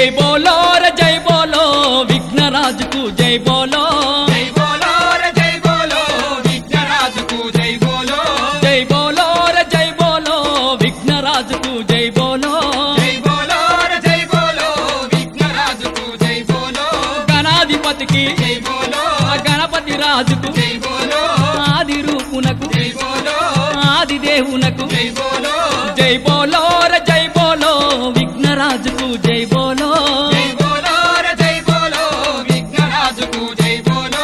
జై బోలో ర జై బోలో విఘ్నరాజుకు జై బోలో జై బోలో రే జై బోలో విఘ్నరాజుకు జై బోలో జై బోలో ర జై బోలో విఘ్నరాజుకు జై బోలో జై బోలో రే జై బోలో విఘ్నరాజుకు జై బోలో గణాధిపతికి జై బోలో గణపతి రాజుకు జై బోలో ఆది రూపునకు జై బోలో ఆది దేవునకు జై బోలో జై బోలో ర జై బోలో విఘ్నరాజుకు జై బోలో జై బోలో రే జై బోలో విఘ్నరాజుకు జై బోలో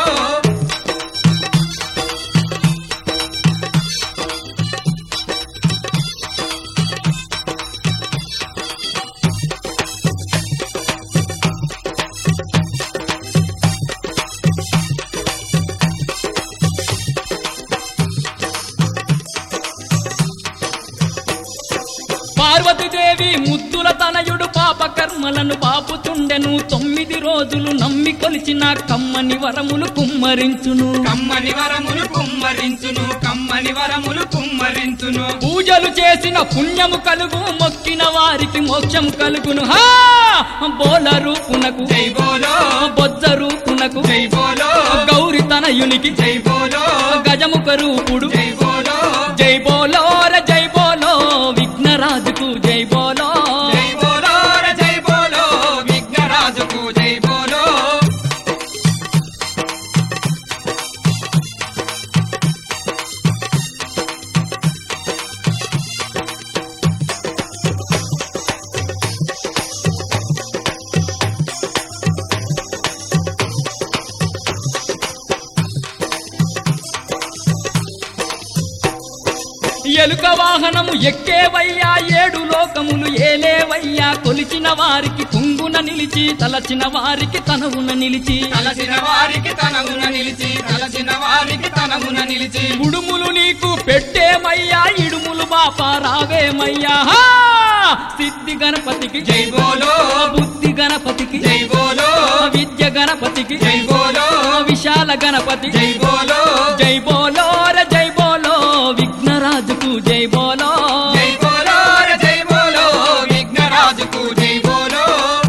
పార్వతీదేవి ముద్దుల తనయుడు పాప కర్మలను పాపుతుండెను తొమ్మిది రోజులు నమ్మి కొలిచిన కమ్మని వరములు కుమ్మరించును కమ్మని వరములు కుమ్మరించును కమ్మని వరములు కుమ్మరించును పూజలు చేసిన పుణ్యము కలుగు మొక్కిన వారికి మోక్షం కలుగును హా బోల రూపునకు జై బోలో బొజ్జ రూపునకు జై బోలో గౌరి తనయునికి జై బోలో గజముఖ రూపుడు జై బోలో జై బోలో ర జై బోలో విఘ్నరాజుకు జై బోలో జై బోలో రే జై బోలో విఘ్నరాజుకు జై బోలో ఎలుక వాహనము ఎక్కేవయ్యా ఏడు లోకములు ఏలేవయ్యా కొలిచిన వారికి కుంగున నిలిచి తలచిన వారికి తనవున నిలిచి తలసిన వారికి తనమున నిలిచి తలసిన వారికి తనమున నిలిచి ఉడుములు నీకు పెట్టేమయ్యా ఇడుములు బాప రావేమయ్యా హా! సిద్ధి గణపతికి జై బోలో బుద్ధి గణపతికి జై బోలో విద్య గణపతికి జై బోలో విశాల గణపతి జై బోలో జై బోలో ర జై బోలో విఘ్నరాజుకు జై బోలో జై బోలో రే జై బోలో విఘ్నరాజుకు జై బోలో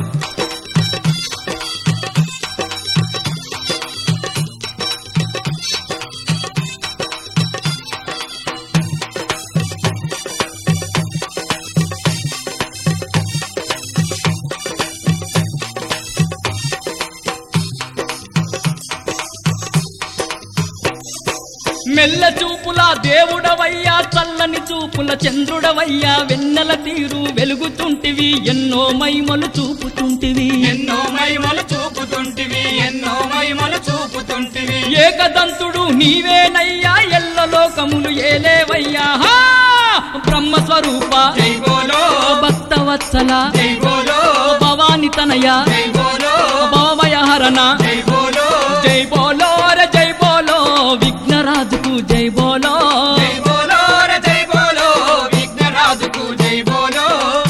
మెల్ల చూపుల దేవుడవయ్యా చల్లని చూపుల చంద్రుడవయ్యా వెన్నెల తీరు వెలుగుతుంటివి ఎన్నో మైమలు చూపుతుంటివి ఎన్నో మహిమలు చూపుతుంటివి ఎన్నో మహిమలు చూపుతుంటివి ఏకదంతుడు నీవేనయ్యా ఎల్ల లోకములు ఏలేవయ్యా హా! బ్రహ్మ స్వరూప జై బోలో భక్తవత్సల జై బోలో భవాని తనయ జై బోలో భావయహరణ జై బోలో జై బోలో ర జై బోలో విఘ్నరాజుకు జై బోలో జై బోలో రే జై బోలో విఘ్నరాజుకు జై బోలో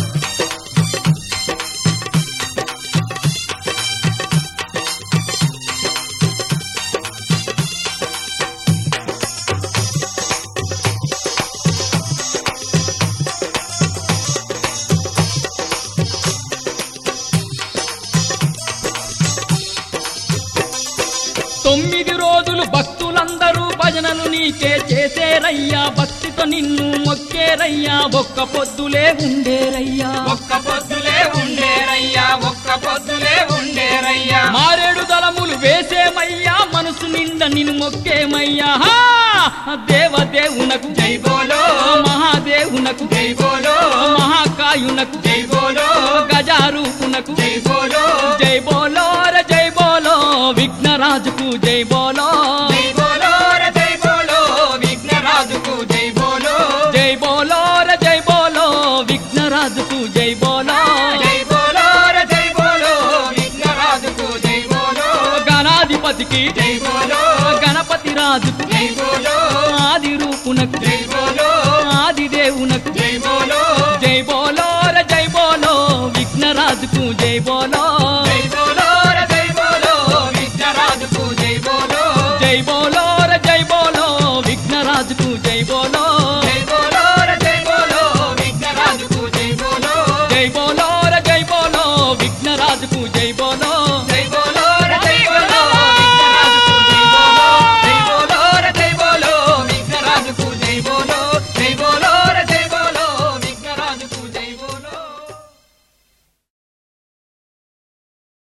తొమ్మిది రోజులు భక్తులందరూ భజనలు నీకే చేసేరయ్యా భక్తితో నిన్ను మొక్కేరయ్యా ఒక్క పొద్దులే ఉండేరయ్యా ఒక్క పొద్దులే ఉండేరయ్యా ఒక్క పొద్దులే ఉండేరయ్యా మారేడు దళములు వేసేమయ్యా మనసు నిండా నిన్ను మొక్కేమయ్యా హా! దేవదేవునకు జై బోలో మహాదేవునకు జై బోలో మహాకాయునకు జై బోలో గజారూపునకు జై బోలో జై బోలో ర జై బోలో విఘ్నరాజుకు జై బోలో జై బోలో రే జై బోలో విఘ్నరాజుకు జై బోలో జై బోలో ర జై బోలో విఘ్నరాజుకు జై బోలో జై బోలో రే జై బోలో విఘ్నరాజుకు జై బోలో గణాధిపతికి జై బోలో గణపతి రాజుకు జై బోలో ఆది రూపునకు జై బోలో ఆది దేవునకు జై బోలో జై బోలో ర జై బోలో విఘ్నరాజుకు జై బోలో జై బోలో రే జై బోలో విఘ్నరాజుకు జై బోలో జై బోలో ర జై బోలో విఘ్నరాజుకు జై బోలో